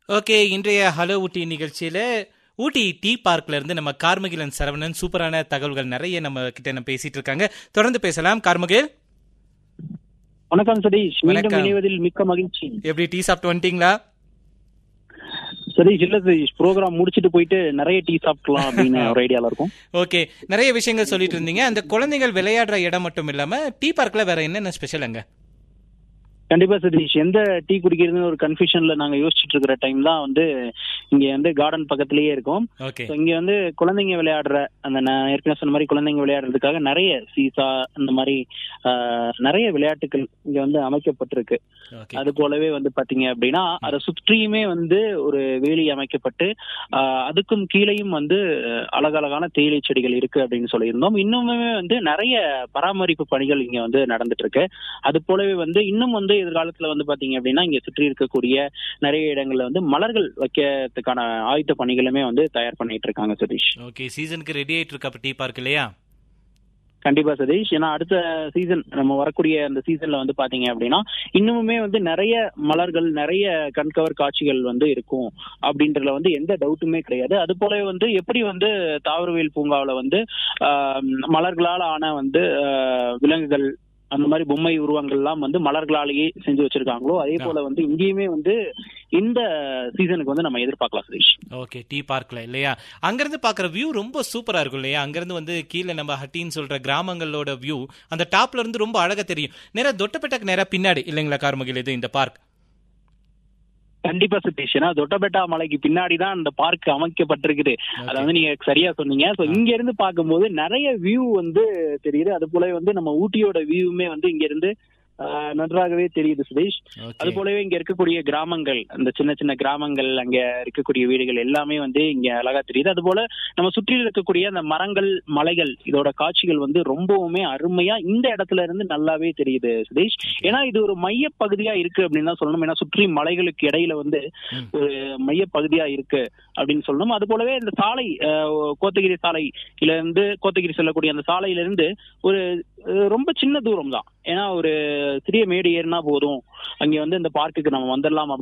Okay இன்றைய hello ஊட்டி நிகழ்ச்சியில ஊட்டி tea பார்க்ல இருந்து நம்ம கார்மகிலன் சரவணன் சூப்பரான தகவல்கள் நிறைய நம்ம கிட்ட நம்ம பேசிட்டு இருக்காங்க தொடர்ந்து பேசலாம் கார்மகில் வணக்கம் சதீஷ் மீண்டும் வணக்கம். இணைவதில் மிக்க மகிழ்ச்சி எப்படி டீ சாப்பிட்டு வந்துட்டீங்களா சதீஷ் இல்ல சதீஷ் ப்ரோக்ராம் முடிச்சிட்டு போயிட்டு நிறைய டீ சாப்பிடலாம் அப்படின்னு ஒரு ஐடியால இருக்கும் ஓகே நிறைய விஷயங்கள் சொல்லிட்டு இருந்தீங்க அந்த குழந்தைகள் விளையாடுற இடம் மட்டும் இல்லாம டீ பார்க்ல வேற என்னென்ன ஸ்பெஷல் அங்க கண்டிப்பா சதீஷ் எந்த டீ குடிக்கிறதுன்னு ஒரு கன்ஃபியூஷன்ல நாங்க யோசிச்சுட்டு இருக்கிற டைம் தான் வந்து இங்க வந்து கார்டன் பக்கத்திலேயே இருக்கும் ஓகே So, இங்க வந்து குழந்தைங்க விளையாடுற அந்த நான் ஏற்கனவே சொன்ன மாதிரி குழந்தைங்க விளையாடுறதுக்காக நிறைய சீசா அந்த மாதிரி ஆஹ், நிறைய விளையாட்டுகள் இங்க வந்து அமைக்கப்பட்டிருக்கு ஓகே அது போலவே வந்து பாத்தீங்க அப்படின்னா அதை சுற்றியுமே வந்து ஒரு வேலி அமைக்கப்பட்டு ஆஹ், அதுக்கும் கீழேயும் வந்து அஹ், அழகழகான தேயிலை செடிகள் இருக்கு அப்படின்னு சொல்லியிருந்தோம் இன்னுமே வந்து நிறைய பராமரிப்பு பணிகள் இங்க வந்து நடந்துட்டு இருக்கு அது போலவே வந்து இன்னும் வந்து எதிர்காலத்துல வந்து பாத்தீங்க அப்படின்னா இங்க சுற்றி இருக்கக்கூடிய நிறைய இடங்கள்ல வந்து மலர்கள் வைக்கிறதுக்கான ஆயுத பணிகளுமே வந்து தயார் பண்ணிட்டு இருக்காங்க சதீஷ் ஓகே சீசனுக்கு ரெடி ஆயிட்டு இருக்கு அப்ப டீ பார்க் இல்லையா கண்டிப்பா சதீஷ் ஏன்னா அடுத்த சீசன் நம்ம வரக்கூடிய அந்த சீசன்ல வந்து பாத்தீங்க அப்படின்னா இன்னுமுமே வந்து நிறைய மலர்கள் நிறைய கண்கவர் காட்சிகள் வந்து இருக்கும் அப்படின்றதுல வந்து எந்த டவுட்டுமே கிடையாது அது போலவே வந்து எப்படி வந்து தாவரவியல் பூங்காவுல வந்து ஆஹ், மலர்களால் ஆன வந்து ஆஹ், விலங்குகள் அந்த மாதிரி பொம்மை உருவங்கள்லாம் வந்து மலர்களாலேயே செஞ்சு வச்சிருக்காங்களோ அதே போல வந்து இங்கேயுமே வந்து இந்த சீசனுக்கு வந்து நம்ம எதிர்பார்க்கலாம் சதீஷ் ஓகே டீ பார்க்ல இல்லையா அங்கிருந்து பாக்குற வியூ ரொம்ப சூப்பரா இருக்கும் இல்லையா அங்கிருந்து வந்து கீழே நம்ம ஹட்டின்னு சொல்ற கிராமங்களோட வியூ அந்த டாப்ல இருந்து ரொம்ப அழகா தெரியும் நேரா தொட்டப்பெட்டாக்கு நேரா பின்னாடி இல்லைங்களா கார்மகில் இது இந்த பார்க் கண்டிப்பா சதீஷ் ஏன்னா தொட்டபெட்டா மலைக்கு பின்னாடி தான் அந்த பார்க் அமைக்கப்பட்டிருக்குது அதை வந்து நீங்க சரியா சொன்னீங்க சோ இங்க இருந்து பார்க்கும்போது நிறைய வியூ வந்து தெரியுது அது போலவே வந்து நம்ம ஊட்டியோட வியூவுமே வந்து இங்க இருந்து ஆஹ், நன்றாகவே தெரியுது சுதேஷ் அது ஓகே போலவே இங்க இருக்கக்கூடிய கிராமங்கள் அந்த சின்ன சின்ன கிராமங்கள் அங்க இருக்கக்கூடிய வீடுகள் எல்லாமே வந்து இங்க அழகா தெரியுது அது போல நம்ம சுற்றி இருக்கக்கூடிய அந்த மரங்கள் மலைகள் இதோட காட்சிகள் வந்து ரொம்பவுமே அருமையா இந்த இடத்துல இருந்து நல்லாவே தெரியுது சுதேஷ் ஏன்னா இது ஒரு மைய பகுதியா இருக்கு அப்படின்னு தான் சொல்லணும் ஏன்னா சுற்றி மலைகளுக்கு இடையில வந்து ம். ஒரு மைய பகுதியா இருக்கு அப்படின்னு சொல்லணும் அது போலவே இந்த சாலை அஹ், கோத்தகிரி சாலையில இருந்து கோத்தகிரி செல்லக்கூடிய அந்த சாலையில இருந்து ஒரு அஹ், ரொம்ப சின்ன தூரம் தான் ஏன்னா ஒரு சிறிய மேடு ஏறினா போதும் அங்க வந்து இந்த பார்க்குக்கு நம்ம வந்துடலாம்